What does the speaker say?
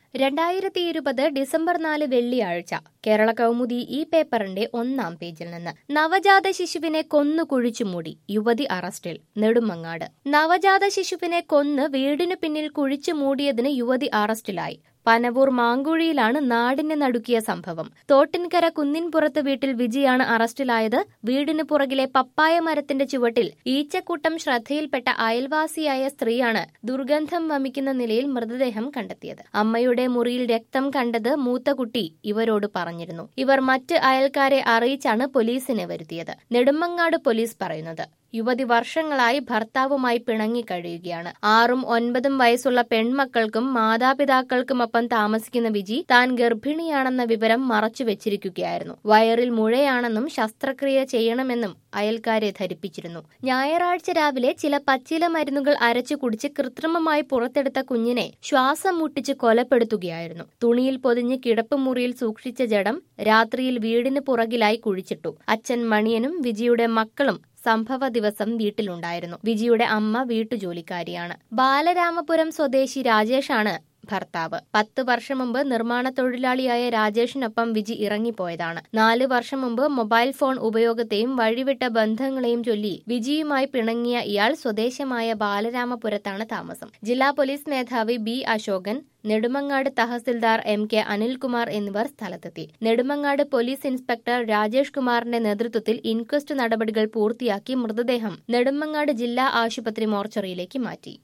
രണ്ടായിരത്തി ഇരുപത് ഡിസംബർ നാല് വെള്ളിയാഴ്ച കേരള കൗമുദി ഈ പേപ്പറിന്റെ ഒന്നാം പേജിൽ നിന്ന് നവജാത ശിശുവിനെ കൊന്നു കുഴിച്ചുമൂടി യുവതി അറസ്റ്റിൽ നെടുമങ്ങാട് നവജാത ശിശുവിനെ കൊന്ന് വീടിനു പിന്നിൽ കുഴിച്ചു മൂടിയതിന് യുവതി അറസ്റ്റിലായി പനവൂർ മാങ്കുഴിയിലാണ് നാടിനെ നടുക്കിയ സംഭവം തോട്ടിൻകര കുന്നിൻപുറത്ത് വീട്ടിൽ വിജിയാണ് അറസ്റ്റിലായത് വീടിന് പുറകിലെ പപ്പായ മരത്തിന്റെ ചുവട്ടിൽ ഈച്ചക്കൂട്ടം ശ്രദ്ധയിൽപ്പെട്ട അയൽവാസിയായ സ്ത്രീയാണ് ദുർഗന്ധം വമിക്കുന്ന നിലയിൽ മൃതദേഹം കണ്ടെത്തിയത് അമ്മയുടെ മുറിയിൽ രക്തം കണ്ടത് മൂത്ത കുട്ടി ഇവരോട് പറഞ്ഞിരുന്നു ഇവർ മറ്റ് അയൽക്കാരെ അറിയിച്ചാണ് പോലീസിനെ വരുത്തിയത് നെടുമങ്ങാട് പോലീസ് പറയുന്നത് യുവതി വർഷങ്ങളായി ഭർത്താവുമായി പിണങ്ങിക്കഴിയുകയാണ് ആറും ഒൻപതും വയസ്സുള്ള പെൺമക്കൾക്കും മാതാപിതാക്കൾക്കുമൊപ്പം താമസിക്കുന്ന വിജി താൻ ഗർഭിണിയാണെന്ന വിവരം മറച്ചു വെച്ചിരിക്കുകയായിരുന്നു വയറിൽ മുഴയാണെന്നും ശസ്ത്രക്രിയ ചെയ്യണമെന്നും അയൽക്കാരെ ധരിപ്പിച്ചിരുന്നു ഞായറാഴ്ച രാവിലെ ചില പച്ചില മരുന്നുകൾ അരച്ചു കുടിച്ച് കൃത്രിമമായി പുറത്തെടുത്ത കുഞ്ഞിനെ ശ്വാസം മുട്ടിച്ച് കൊലപ്പെടുത്തുകയായിരുന്നു തുണിയിൽ പൊതിഞ്ഞ് കിടപ്പുമുറിയിൽ സൂക്ഷിച്ച ജഡം രാത്രിയിൽ വീടിന് പുറകിലായി കുഴിച്ചിട്ടു അച്ഛൻ മണിയനും വിജിയുടെ മക്കളും സംഭവ ദിവസം വീട്ടിലുണ്ടായിരുന്നു വിജിയുടെ അമ്മ വീട്ടുജോലിക്കാരിയാണ് ബാലരാമപുരം സ്വദേശി രാജേഷാണ് ഭർത്താവ് പത്ത് വർഷം മുമ്പ് നിർമ്മാണ തൊഴിലാളിയായ രാജേഷിനൊപ്പം വിജി ഇറങ്ങിപ്പോയതാണ് നാല് വർഷം മുമ്പ് മൊബൈൽ ഫോൺ ഉപയോഗത്തെയും വഴിവിട്ട ബന്ധങ്ങളെയും ചൊല്ലി വിജിയുമായി പിണങ്ങിയ ഇയാൾ സ്വദേശമായ ബാലരാമപുരത്താണ് താമസം ജില്ലാ പോലീസ് മേധാവി ബി അശോകൻ നെടുമങ്ങാട് തഹസിൽദാർ എം കെ അനിൽകുമാർ എന്നിവർ സ്ഥലത്തെത്തി നെടുമങ്ങാട് പോലീസ് ഇൻസ്പെക്ടർ രാജേഷ് കുമാറിന്റെ നേതൃത്വത്തിൽ ഇൻക്വസ്റ്റ് നടപടികൾ പൂർത്തിയാക്കി മൃതദേഹം നെടുമങ്ങാട് ജില്ലാ ആശുപത്രി മോർച്ചറിയിലേക്ക് മാറ്റി